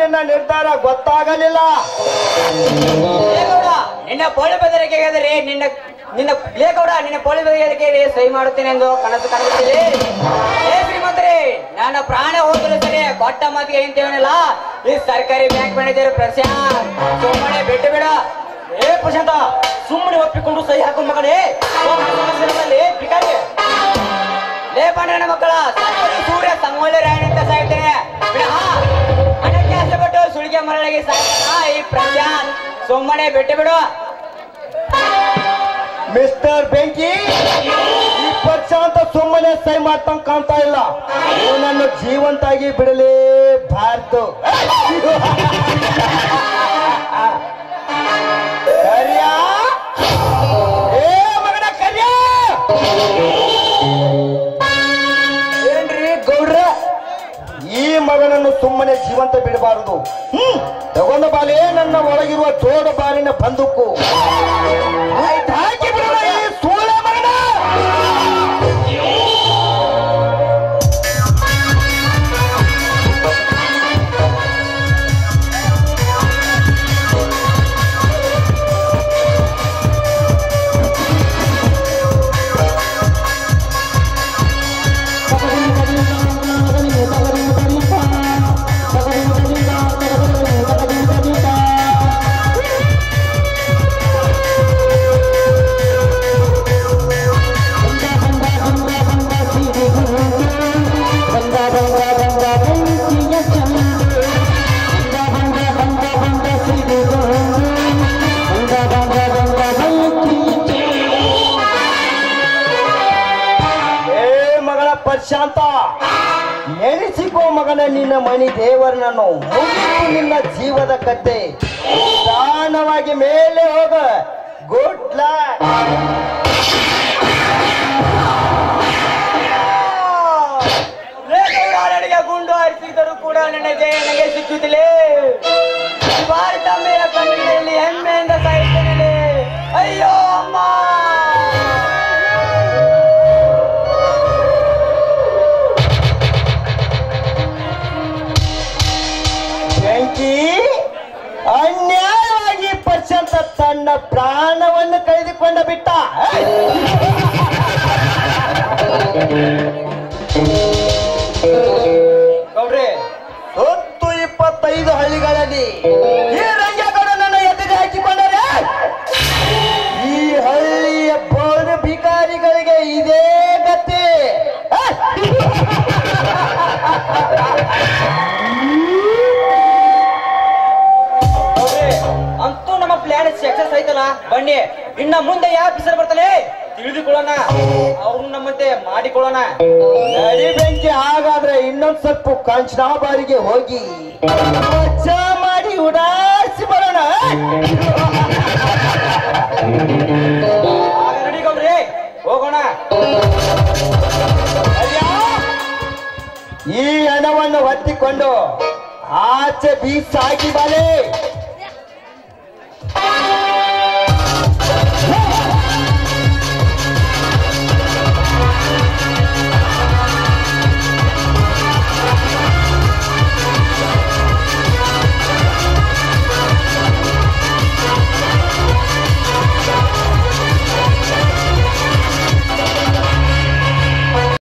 ನಿನ್ನ ನಿರ್ಧಾರ ಗೊತ್ತಾಗಲಿಲ್ಲ ಲೇಗೌಡ ನಿನ್ನ ಪೋಳಿ ಬೆದರಿಕೆ ಹೇಳಿದರೆ ನಿನ್ನ ನಿನ್ನ ಲೇಗೌಡ ನಿನ್ನ ಪೋಳಿ ಬೆದರಿಕೆಯಲ್ಲಿ ಸಹಿ ಮಾಡುತ್ತೇನೆ ಎಂದು ಕನಸು ಕಾಣುತ್ತಿದೆ ಏ ಶ್ರೀಮಂತರೇ ನನ್ನ ಪ್ರಾಣ ಹೋಗಲು ಸರಿ ಕೊಟ್ಟ ಮಾತಿಗೆ ನಿಂತೇವನಲ್ಲ ಈ ಸರ್ಕಾರಿ ಬ್ಯಾಂಕ್ ಮ್ಯಾನೇಜರ್ ಪ್ರಶಾಂತ್ ಸುಮ್ಮನೆ ಬಿಟ್ಟು ಬಿಡ ಏ ಪ್ರಶಾಂತ ಸುಮ್ಮನೆ ಒಪ್ಪಿಕೊಂಡು ಸಹಿ ಹಾಕು ಮಗನೇ ಒಬ್ಬ ಸಮಸ್ಯೆಗಳಲ್ಲಿ ಭಿಕಾರಿ ಲೇ ಪಂಡ್ರನ ಮಕ್ಕಳ ಸತ್ತರೆ ಸೂರ್ಯ ಸಂಗೊಳ್ಳಿ ರಾಯಣ ಅಂತ ಸಾಯ್ತೇನೆ ವಿನಃ ಹಣಕ್ಕೆ ಆಸೆಪಟ್ಟು ಸುಳಿಗೆ ಮರಳಿಗೆ ಸಾಯ್ತಾನ ಈ ಪ್ರಶಾಂತ್ ಸುಮ್ಮನೆ ಬಿಟ್ಟು ಬಿಡು ಮಿಸ್ಟರ್ ಬೆಂಕಿ ಈ ಪಕ್ಷ ಅಂತ ಸುಮ್ಮನೆ ಸೈ ಮಾಡ್ತಂಗ್ ಕಾಣ್ತಾ ಇಲ್ಲ ಇವನನ್ನು ಜೀವಂತಾಗಿ ಬಿಡಲೇಬಾರ್ದು ಕರಿಯ ಏ ಮಗನ ಕರಿಯ ಏನ್ರಿ ಗೌಡ್ರ ಈ ಮಗನನ್ನು ಸುಮ್ಮನೆ ಜೀವಂತ ಬಿಡಬಾರದು ಹ್ಮ್ ತಗೊಂಡ ಬಾಲೆ ನನ್ನ ಒಳಗಿರುವ ತೋಡ ಬಾರಿನ ಬಂದೂಕು ಆಯ್ತ್ ಹಾಕಿ ಬಿಡೋಣ ಈ ಸೂಳೆ ಮಗನ ಏ ಮಗಳ ಪ್ರಶಾಂತ ನೆನೆಸಿಕೋ ಮಗನ ನಿನ್ನ ಮಣಿ ದೇವರನನ್ನು ಮುಗಿತು ನಿನ್ನ ಜೀವದ ಕತೆ ನಿಧಾನವಾಗಿ ಮೇಲೆ ಹೋಗ ಗುಡ್ ಲಕ್ ಲೇಖಕರು ನನಗೆ ಗುಂಡು ಹಾರಿಸಿದರೂ ಕೂಡ ನನ್ನ ಜಯ ನನಗೆ ಸಿಕ್ಕುತ್ತಿಲ್ಲ ಭಾರತ ಮೇಲ ಕಣ್ಣಿನಲ್ಲಿ ಹೆಮ್ಮೆಯಿಂದ ಸಾಯುತ್ತೇನೆ ಅಯ್ಯೋ ಅಮ್ಮ ಬೆಂಕಿ ಅನ್ಯಾಯವಾಗಿ ಪ್ರಶಾಂತ ತನ್ನ ಪ್ರಾಣವನ್ನು ಕಳೆದುಕೊಂಡ ಬಿಟ್ಟ ಗೌಡ್ರೆ ಹತ್ತು ಇಪ್ಪತ್ತೈದು ಹಳ್ಳಿಗಳಲ್ಲಿ ಈ ರಂಗಗಡನನ್ನು ಎದುರು ಹಾಕಿಕೊಂಡರೆ ಈ ಹಳ್ಳಿಯ ಬೋನ ಭಿಕಾರಿಗಳಿಗೆ ಇದೇ ಗತಿ ಗೌಡ್ರೆ ಅಂತೂ ನಮ್ಮ ಪ್ಲಾನ್ ಸಕ್ಸಸ್ ಆಯ್ತಲ್ಲ ಬನ್ನಿ ಇನ್ನ ಮುಂದೆ ಯಾವ ಪಿಸರ್ ಬರ್ತಾನೆ ತಿಳಿದುಕೊಳ್ಳೋಣ ಅವ್ರು ನಮ್ಮಂತೆ ಮಾಡಿಕೊಳ್ಳೋಣ ನಡಿ ಬೆಂಕಿ ಹಾಗಾದ್ರೆ ಇನ್ನೊಂದ್ ಸ್ವಲ್ಪ ಕಾಂಚನಾಬಾರಿಗೆ ಹೋಗಿ ಮಜಾ ಮಾಡಿ ಉಡಾಯಿಸಿ ಬರೋಣ ಆಗ ನಡಿ ಗೌಡ್ರೆ ಹೋಗೋಣ ಅಯ್ಯ! ಈ ಹಣವನ್ನು ಹೊತ್ತಿಕೊಂಡು ಆಚೆ ಬೀಸಾಕಿ ಬಾಲೆ